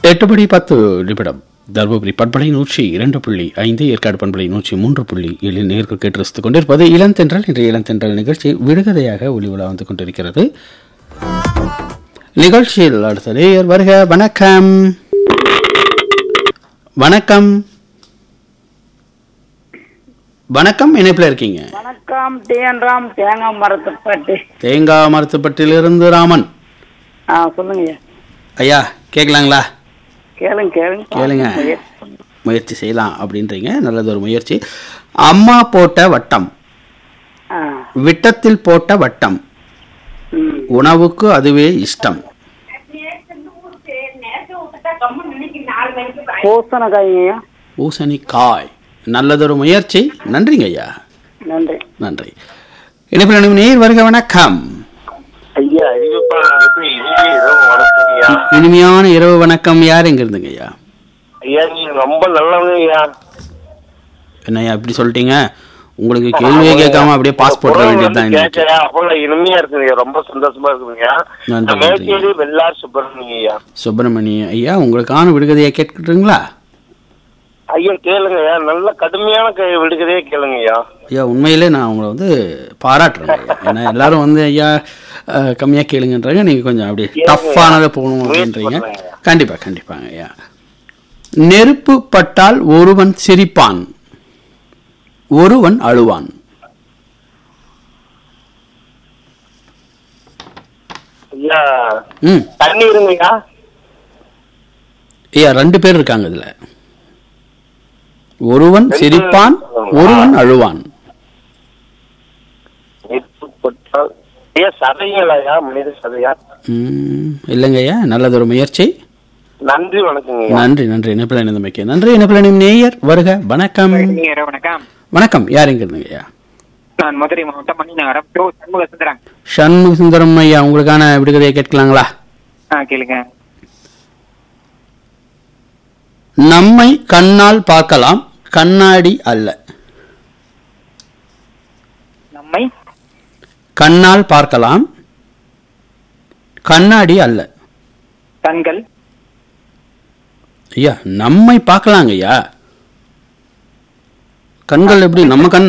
எட்டுபடி பத்து நிமிடம் தருமபுரி பண்பலை நூற்றி இரண்டு புள்ளி ஐந்து ஏற்காடு பண்பலை நூற்றி மூன்று புள்ளி ஏழு நேர்கள் கேட்டு ரசித்துக் கொண்டிருப்பது இளந்தென்றல் இன்றைய இளந்தென்றல் நிகழ்ச்சி விடுகதையாக ஒளி உலா வந்து கொண்டிருக்கிறது நிகழ்ச்சியில் அடுத்த நேயர் வருக வணக்கம் வணக்கம் வணக்கம் இணைப்பில் இருக்கீங்க வணக்கம் டிஎன் ராம் தேங்காய் மரத்துப்பட்டி தேங்காய் மரத்துப்பட்டிலிருந்து ராமன் ஆ சொல்லுங்க ஐயா கேட்கலாங்களா கேளுங்க கேளுங்க கேளுங்க. முயற்சி பண்ணுங்க. முயற்சி செய்யலாம் அப்படின்றீங்க நல்லது ஒரு முயற்சி அம்மா போட்ட வட்டம் ஆ விட்டத்தில் போட்ட வட்டம் ம் உணவுக்கு அதுவே இஷ்டம் பூசணக்காய்ங்க பூசணிக்காய் நல்லதொரு முயற்சி நன்றிங்க ஐயா நன்றி நன்றி இணைப்பில் நேர் வருக வணக்கம் ஐயா அறிவிப்பாளருக்கு இனிமே ஏதோ வணக்கம் ஐயா இனிமையான இரவு வணக்கம் யார் எங்க இருந்துங்க ஐயா ஐயா நீங்க ரொம்ப நல்லவங்க ஐயா என்னய்யா இப்படி சொல்லிட்டீங்க உங்களுக்கு கேள்வியே கேட்காம அப்படியே பாஸ் போட வேண்டியதுதான் இன்னைக்கு கேட்கறேன் அப்போ இனிமையா இருக்குங்க ரொம்ப சந்தோஷமா இருக்குங்க நன்றி, மேற்கேடி வெள்ளார் சுப்பிரமணியம் ஐயா சுப்பிரமணிய ஐயா உங்களுக்கான விடுகதையை கேட்கட்டுங்களா ஐயா கேளுங்க ஐயா நல்ல கடுமையான கே- விடுகதையே கேளுங்க ஐயா ஐயா உண்மையிலே நான் உங்களை வந்து பாராட்டுறேன் ஐயா ஏன்னா எல்லாரும் வந்து ஐயா அஹ், கம்மியா கேளுங்கன்றாங்க நீங்க கொஞ்சம் அப்படியே கேளுங்க. டஃப்பானதை போகணும் முயற்சி அப்படின்றீங்க பண்ணுங்க. கண்டிப்பா கண்டிப்பாங்க ஐயா நெருப்பு பட்டால் ஒருவன் சிரிப்பான் ஒருவன் அழுவான் ஐயா ம் தண்ணி இருங்க ஐயா ஐயா ரெண்டு பேர் இருக்காங்க இதுல ஒருவன் சிரிப்பான் ஒருவன் அழுவான் நெருப்புப்பட்டால் ஐயா சதைங்களா ஐயா மனித சதையா ம், இல்லைங்க ஐயா நல்லதொரு முயற்சி நன்றி வணக்கங்க ஐயா நன்றி நன்றி இணைப்பில் இணைந்தமைக்கு நன்றி இணைப்பில் நேயர் வருக வணக்கம் நீங்க வணக்கம் வணக்கம் யார் எங்க இருந்துங்க ஐயா நான் மதுரை மாவட்டம் மணிநகரம் டோ சண்முக சுந்தரம் சண்முக சுந்தரம் ஐயா உங்களுக்கான விடுகதையை கேட்கலாங்களா ஆ கேளுங்க நம்மை கண்ணால் பார்க்கலாம் கண்ணாடி அல்ல நம்மை கண்ணால் பார்க்கலாம் கண்ணாடி அல்ல கண்கள் ஐயா நம்மை பார்க்கலாங்க ஐயா கண்கள் எப்படி நம்ம கண்